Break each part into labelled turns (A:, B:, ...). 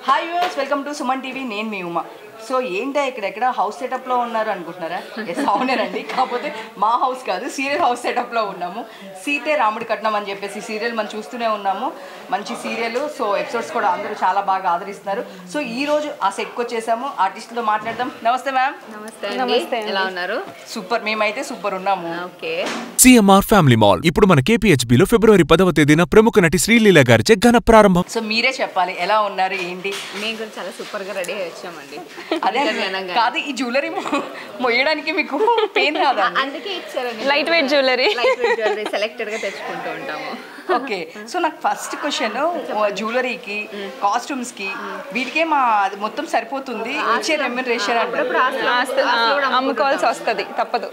A: Hi viewers welcome to Suman TV నేను మీ Uma so ఏంటో ఇక్కడ ఎక్కడ హౌస్ సెటప్లో ఉన్నారు అనుకుంటున్నారా ఎస్ అవునేనండి కాకపోతే మా హౌస్ కాదు సీరియల్ హౌస్ సెటప్లో ఉన్నాము సీతే రాముడి కట్నం అని చెప్పేసి సీరియల్ మనం చూస్తూనే ఉన్నాము మంచి సీరియల్ సో ఎపిసోడ్స్ కూడా అందరూ చాలా బాగా ఆదరిస్తున్నారు సో ఈ రోజు ఆ సెట్కి వచ్చేసాము ఆర్టిస్ట్తో మాట్లాడదాం నమస్తే మ్యామ్
B: నమస్తే అండి ఎలా ఉన్నారు
A: సూపర్ మేమైతే సూపర్ ఉన్నాము
B: ఓకే
C: సిఎంఆర్ ఫ్యామిలీ మాల్ ఇప్పుడు మన కేపీహెచ్బిలో ఫిబ్రవరి పదవ తేదీన ప్రముఖ నటి శ్రీలీల గారిచే ఘన ప్రారంభం
A: సో మీరే చెప్పాలి ఎలా ఉన్నారు ఏంటి
B: మేము కూడా చాలా సూపర్ గా రెడీ అయ్యి వచ్చామండి
A: అదే
B: ఇంటర్వ్యూ అనగానే.
A: కాదు ఈ జ్యువెలరీ మొయ్యడానికి మీకు పెయిన్ కాదా
B: అందుకే ఇచ్చారండి
D: light weight jewellery
B: light weight jewellery selected గా తెచ్చుకుంటూ ఉంటాము
A: ఓకే సో నాకు ఫస్ట్ క్వశ్చన్ జ్యువెలరీకి కాస్ట్యూమ్స్ కి వీటికే మా అది మొత్తం సరిపోతుంది ఇచ్చే రెమ్యునరేషన్ అంటే
B: అప్పుడప్పుడు ఆస్తులు-
D: ఆస్తి- ఆ,
B: ఆస్తులు కూడా
D: అమ్ముకోవాల్సి వస్తుంది తప్పదు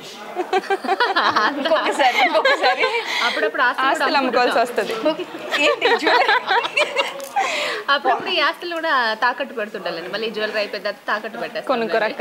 A: ఇంకొకసారి ఇంకొకసారి
B: అప్పుడప్పుడు ఆస్తులు కూడా
D: ఆస్తులు అమ్ముకోవాల్సి
B: అమ్ముకుంటాం.
D: వస్తుంది
A: ఏంటి జ్యువెలరీ
B: అప్పుడప్పుడు ఈ ఆస్తులు కూడా తాకట్టు పెడుతుంటారండి మళ్ళీ జ్యువెలరీ అయిపోయిన తర్వాత తాకట్టు పెట్టేస్తాం
D: కొనుక్కోరక్క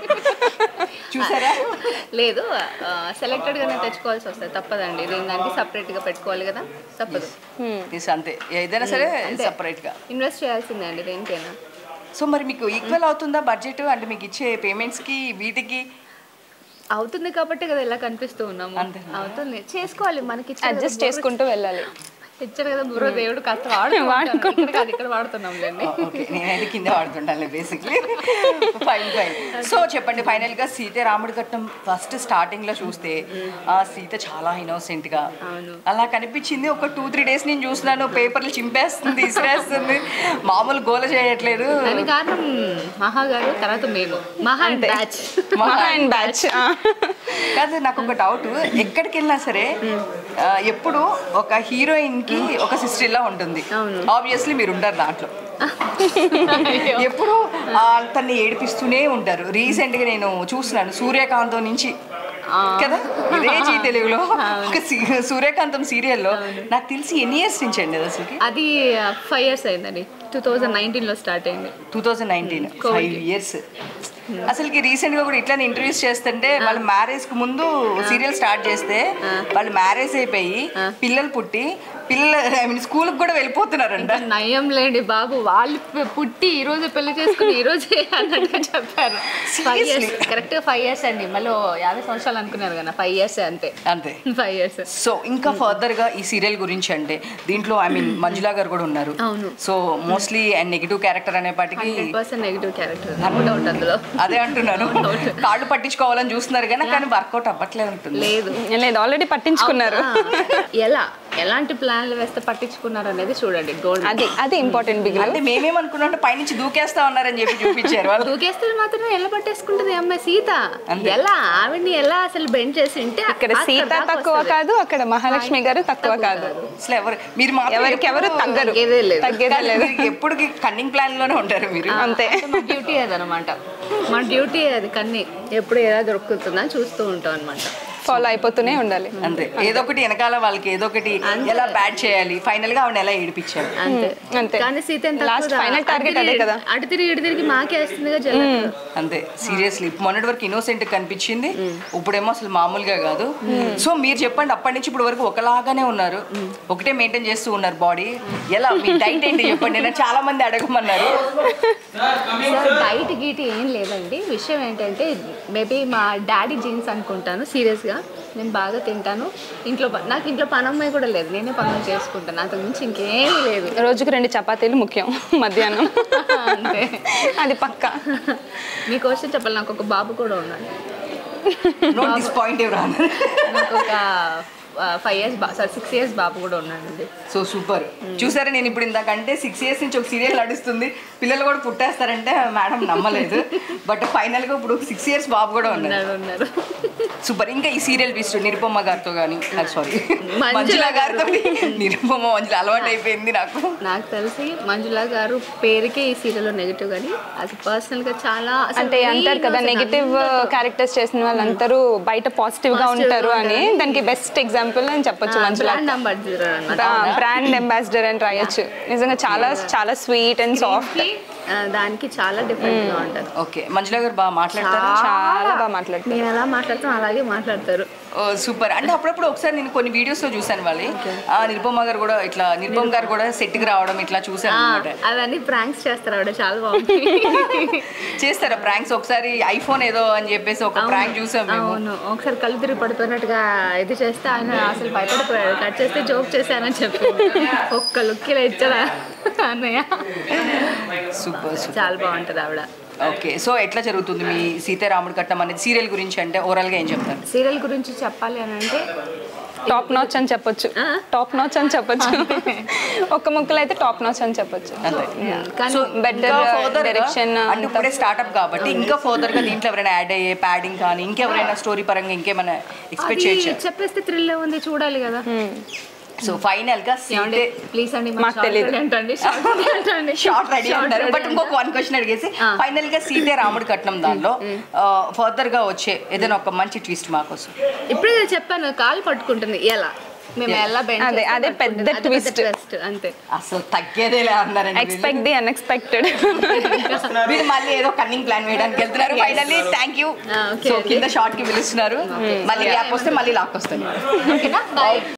A: చూసారా
B: లేదు సెలెక్టెడ్ గానే తెచ్చుకోవాల్సి వస్తుంది తప్పదండి దీని దానికి సపరేట్ గా పెట్టుకోవాలి కదా తప్పదు
A: Yes, అంతే ఏదైనా సరే సపరేట్ గా
B: ఇన్వెస్ట్ చేయాల్సిందే అండి దేనికైనా
A: సో మరి మీకు ఈక్వల్ అవుతుందా బడ్జెట్ అంటే మీకు ఇచ్చే పేమెంట్స్ కి వీటికి
B: అవుతుంది కాబట్టి కదా ఇలా కనిపిస్తూ ఉన్నాము
A: అంతే.
B: అవుతుంది చేసుకోవాలి మనకి ఇచ్చారు కదా
D: అడ్జస్ట్
B: బుర్ర-
D: చేసుకుంటూ వెళ్ళాలి
B: ఇచ్చారు కదా బుర్ర దేవుడు కాస్త వాడుకుంటాం ఇక్కడ కాదు ఇక్కడ వాడుతున్నాం లేండి
A: ఓకే నేనైతే కింద వాడుతుంటాను బేసిక్లీ ఫైన్ ఫైన్ సో చెప్పండి ఫైనల్ గా సీత రాముడి కట్నం ఫస్ట్ స్టార్టింగ్ లో చూస్తే ఆ సీత చాలా ఇన్నోసెంట్ గా
B: అవును.
A: అలా కనిపించింది ఒక టూ త్రీ డేస్ నేను చూస్తున్నాను పేపర్లు చింపేస్తుంది ఇసిరేస్తుంది మామూలు గోల చేయట్లేదు
B: దాని కారణం మహా గారు తర్వాత మేము Maha and batch
D: Maha and batch
A: కాదు నాకు ఒక డౌట్ ఎక్కడికి వెళ్ళినా సరే ఆ, ఎప్పుడు ఒక హీరోయిన్ కి ఒక సిస్టర్ ఇలా ఉంటుంది
B: అవును.
A: ఆబ్వియస్లీ మీరు ఉంటారు దాంట్లో ఎప్పుడు ఆ, తన్ని ఏడిపిస్తూనే ఉంటారు రీసెంట్ గా నేను చూస్తున్నాను సూర్యకాంతం నుంచి కదా ఇదే జీ తెలుగులో ఒక సీ- సూర్యకాంతం సీరియల్లో నాకు తెలిసి ఎన్ని ఇయర్స్ నుంచి అండి అది అసలుకి
B: అది ఫైవ్ ఇయర్స్ అయిందండి టూ థౌజండ్ నైన్టీన్ లో స్టార్ట్ అయింది
A: two thousand nineteen five years అసలుకి రీసెంట్ గా కూడా ఇట్లా ఇంటర్వ్యూస్ చేస్తుంటే వాళ్ళ మ్యారేజ్ కి ముందు సీరియల్ స్టార్ట్ చేస్తే వాళ్ళు మ్యారేజ్ అయిపోయి పిల్లలు పుట్టి పిల్లలు ఐ మీన్ స్కూల్ కూడా వెళ్ళిపోతున్నారంట
B: నయం లేండి బాబు వాళ్ళు పు- పుట్టి ఈ రోజు పెళ్లి చేసుకుని ఈ రోజే అన్నట్టుగా చెప్పారు five
A: Seriously?
B: Years correct five years అండి మళ్ళీ యాభై సంవత్సరాలు అనుకున్నారు కదా ఫైవ్ ఇయర్స్ అంతే
A: అంతే
B: ఫైవ్ ఇయర్స్
A: సో ఇంకా ఫర్దర్ గా ఈ సీరియల్ గురించి అంటే దీంట్లో ఐ మీన్ మంజులా గారు కూడా ఉన్నారు
B: అవును.
A: So mostly and negative character అనేపాటికి
B: hundred percent negative character no doubt అందులో
A: అదే అంటున్నాను కాళ్ళు పట్టించుకోవాలని చూస్తున్నారు కానీ కానీ వర్కౌట్ అవ్వట్లే ఉంటుంది
B: లేదు
D: లేదు ఆల్రెడీ పట్టించుకున్నారు
B: ఆ, ఎలా ఎలాంటి ప్లాన్లు వేస్తే పట్టించుకున్నారు అనేది చూడండి గోల్డ్
D: అది అది ఇంపార్టెంట్ బిగ్
A: అంటే మేమేమనుకున్నాం పైనుంచి దూకేస్తా ఉన్నారని చెప్పి చూపించారు వాళ్ళు
B: దూకేస్తే మాత్రం ఎలా పట్టేసుకుంటది ఈ అమ్మాయి సీత ఎలా ఆవిడ్ని ఎలా అసలు బెండ్ చేసి ఉంటే
D: ఇక్కడ
B: అక్కడ
D: సీత
B: దాకా
D: తక్కువ
B: వస్తది.
D: కాదు అక్కడ మహాలక్ష్మి గారు తక్కువ కాదు
A: అసలు ఎవరు మీరు మాత్రం
D: ఎవరికి ఎవరు
A: ఎప్పుడు-
D: తగ్గరు
B: తగ్గేదే లేదు.
D: తగ్గేదే
A: కానీ
D: లేదు
A: మీరు ఎప్పుడు కన్నింగ్ ప్లాన్ లోనే ఉంటారు మీరు
D: అంతే
B: అంటే మా డ్యూటీ అదనమాట మా డ్యూటీ అది కన్ని ఎప్పుడు ఎలా దొరుకుతుందని చూస్తూ ఉంటాం అనమాట
D: ఫాలో అయిపోతూనే ఉండాలి
A: అంతే ఏదో ఒకటి వెనకాల వాళ్ళకి ఏదో ఒకటి ఎలా బ్యాడ్ చేయాలి ఫైనల్ గా ఆవిడ ఎలా ఏడిపించాలి
B: అంతే
D: అంతే.
B: కానీ సీత ఎంత
D: Last
B: తక్కువగా,
D: final target
B: అటు తిరిగి-
D: అదే కదా.
B: అటు తిరిగి ఇటు తిరిగి మాకే వేస్తుందిగా జల
A: అంతే సీరియస్లీ మొన్నటి వరకు ఇన్నోసెంట్ కనిపించింది ఇప్పుడేమో అసలు మామూలుగా కాదు సో మీరు చెప్పండి అప్పటి నుంచి ఇప్పుడు వరకు ఒకలాగానే ఉన్నారు ఒకటే మెయింటైన్ చేస్తూ ఉన్నారు బాడీ ఎలా మీ డైట్ ఏంటి చెప్పండి నేను చాలా మంది అడగమన్నారు
B: సార్ డైట్ గీట్ ఏం లేదండి విషయం ఏంటంటే మేబీ మా డాడీ జీన్స్ అనుకుంటాను సీరియస్గా నేను బాగా తింటాను ఇంట్లో ప- నాకు ఇంట్లో పనమ్మాయి కూడా లేదు నేనే పనులు చేసుకుంటాను అంతకు మించి ఇంకేమీ లేదు
D: రోజుకు రెండు చపాతీలు ముఖ్యం మధ్యాహ్నం
B: అంతే
D: అది పక్క
B: మీకు వచ్చి చెప్పాలి నాకు ఒక బాబు కూడా ఉన్నాడు
A: నోట్ దిస్ పాయింట్ ఎవరు
B: నాకు ఒక ఫైవ్ ఇయర్స్ బా సారీ సిక్స్ ఇయర్స్ బాబు కూడా ఉన్నాడండి
A: సో సూపర్ చూసారా నేను ఇప్పుడు ఇందాకంటే సిక్స్ ఇయర్స్ నుంచి ఒక సీరియల్ నడుస్తుంది పిల్లలు కూడా పుట్టేస్తారంటే మేడం నమ్మలేదు బట్ ఫైనల్ గా ఇప్పుడు సిక్స్ ఇయర్స్ బాబు కూడా ఉన్నారు
B: ఉన్నారు ఉన్నారు
A: సూపర్ ఇంకా ఈ సీరియల్ విస్ట్ నిరుపమ్మ గారితో కానీ సారీ
B: మంజుల
A: మంజుల
B: గారు.
A: గారితో నిరుపమ్మ మంజుల అలవాటు అయిపోయింది నాకు
B: నాకు తెలిసి మంజుల గారు పేరుకే ఈ సీరియల్లో నెగిటివ్ కానీ అది పర్సనల్ గా చాలా అసలు
D: అంటే
B: very
D: అంటారు కదా
B: innocent.
D: నెగిటివ్
B: అందరితో-
D: క్యారెక్టర్స్ చేసిన వాళ్ళందరూ బయట పాజిటివ్ గా
B: Positive గా
D: ఉంటారు అని
B: ఉంటారు.
D: దానికి బెస్ట్ ఎగ్జాంపుల్ అని చెప్పొచ్చు మంచులా
B: బ్రాండ్ అంబాసిడర్ అన్నమాట
D: బ్రాండ్ అంబాసిడర్ అని రాయొచ్చు నిజంగా చాలా చాలా స్వీట్ అండ్ సాఫ్ట్
B: దీనికి ఆ, దానికి చాలా డిఫరెంట్ గా ఉంటుంది
A: ఓకే మంజుల గారు బాగా మాట్లాడతారా
D: చాలా బాగా మాట్లాడుతారు
B: నేను ఎలా మాట్లాడతాం అలాగే మాట్లాడతారు
A: ఓ సూపర్ అంటే అప్పుడప్పుడు ఒకసారి నేను కొన్ని వీడియోస్ లో చూసాను వాళ్ళి ఆ, నిరుపమ గారు కూడా ఇట్లా నిరుపమ గారు కూడా సెట్ కి రావడం ఇట్లా చూసాను
B: ఆ,
A: అనమాట
B: అవన్నీ ప్రాంక్స్ చేస్తారు ఆవిడ చాలా బాగుంది
A: చేస్తారా ప్రాంక్స్ ఒకసారి ఐఫోన్ ఏదో అని చెప్పేసి ఒక ప్రాంక్ చూసాం మేము
B: అవును ఒకసారి కళ్ళు తిరిగి పడిపోయినట్టుగా ఇది చేస్తే ఆయన అసలు భయపడిపోయాడు కట్ చేస్తే జోక్ చేశానని చెప్పి ఒక్క లుక్ ఇలా ఇచ్చారా అన్నయ్య
A: సూపర్ సూపర్
B: చాలా బాగుంటుంది ఆవిడ
A: ఓకే సో ఎట్లా జరుగుతుంది మీ సీతారాముడు కట్నం అనేది సీరియల్ గురించి అంటే ఓవరాల్ గా ఏం చెప్తారు
B: సీరియల్ గురించి చెప్పాలి అని అంటే
D: టాప్ నాచ్ అని చెప్పొచ్చు
B: ఆ?
D: టాప్ నాచ్ అని చెప్పొచ్చు ఒక్క ముక్కలు అయితే టాప్ నాచ్ అని చెప్పొచ్చు
A: అంతే
B: కానీ
A: సో
D: better
A: ఇంకా further గా,
D: direction
A: అంటే ఇప్పుడే స్టార్ట్అప్ కాబట్టి ఇంకా ఫర్దర్ గా దీంట్లో ఎవరైనా యాడ్ అయ్యే ప్యాడింగ్ కానీ ఇంకెవరైనా స్టోరీ పరంగా ఇంకేమైనా ఎక్స్పెక్ట్
B: అది
A: చేయొచ్చు
B: చెప్పేస్తే థ్రిల్ ఉంది చూడాలి కదా
A: సో ఫైనల్ గా
B: ఏమండి ప్లీజ్ అండి
D: మాకు తెలీదు.
B: ఏంటండి ఏంటండి
A: షార్ట్ రెడీ
B: Short
A: అంటారు
B: ready
A: బట్ ఇంకొక వన్ క్వశ్చన్ అడిగేసి
B: ఆ.
A: ఫైనల్ గా సీతే రాముడు కట్నం దానిలో ఫర్దర్ గా వచ్చే ఏదైనా ఒక మంచి ట్విస్ట్ మాకోసం
B: ఇప్పుడే నేను చెప్పాను కాలు పట్టుకుంటుంది ఎలా మేము ఎలా బెండ్
D: అదే,
B: చేస్తే
D: అదే
B: పట్టుకుంటుంది.
D: పెద్ద
B: అదే
D: twist.
B: twist, అంతే
A: అసలు తగ్గేదేలే అన్నారండి వీళ్ళు.
D: ఎక్స్పెక్ట్ ది అన్ఎక్స్పెక్టెడ్
A: వీళ్ళు మళ్ళీ ఏదో కన్నింగ్ ప్లాన్ వేయడానికి వెళ్తున్నారు ఫైనల్లీ థ్యాంక్ యూ
B: ఆ, okay
A: సో
B: అండి.
A: కింద షార్ట్ కి పిలుస్తున్నారు మళ్ళీ గ్యాప్ వస్తే మళ్ళీ లాక్ వస్తాను
B: ఓకేనా బాయ్